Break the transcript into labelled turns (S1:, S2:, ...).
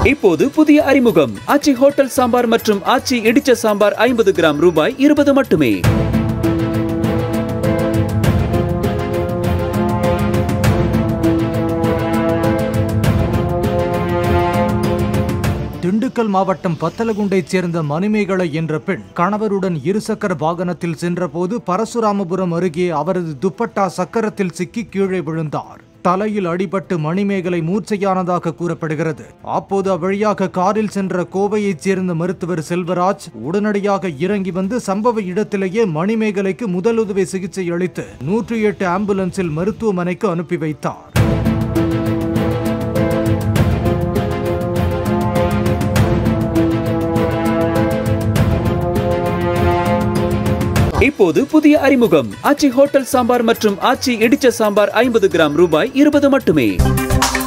S1: இப்போது புதிய அறிமுகம் ஆச்சி ஹோட்டல் சாம்பார் மற்றும் ஆச்சி இடிச்ச சாம்பார் ஐம்பது கிராம் ரூபாய் இருபது மட்டுமே
S2: திண்டுக்கல் மாவட்டம் பத்தலகுண்டைச் சேர்ந்த மணிமேகலை என்ற பெண் கணவருடன் இருசக்கர வாகனத்தில் சென்றபோது பரசுராமபுரம் அருகே அவரது துப்பட்டா சக்கரத்தில் சிக்கி கீழே விழுந்தார் தலையில் அடிபட்டு மணிமேகலை மூர்ச்சையானதாக கூறப்படுகிறது அப்போது அவ்வழியாக காரில் சென்ற கோவையைச் சேர்ந்த மருத்துவர் செல்வராஜ் உடனடியாக இறங்கி வந்து சம்பவ இடத்திலேயே மணிமேகலைக்கு முதலுதவி சிகிச்சை அளித்து நூற்றி எட்டு ஆம்புலன்ஸில் மருத்துவமனைக்கு அனுப்பி வைத்தார்
S1: இப்போது புதிய அறிமுகம் ஆச்சி ஹோட்டல் சாம்பார் மற்றும் ஆச்சி இடிச்ச சாம்பார் ஐம்பது கிராம் ரூபாய் இருபது மட்டுமே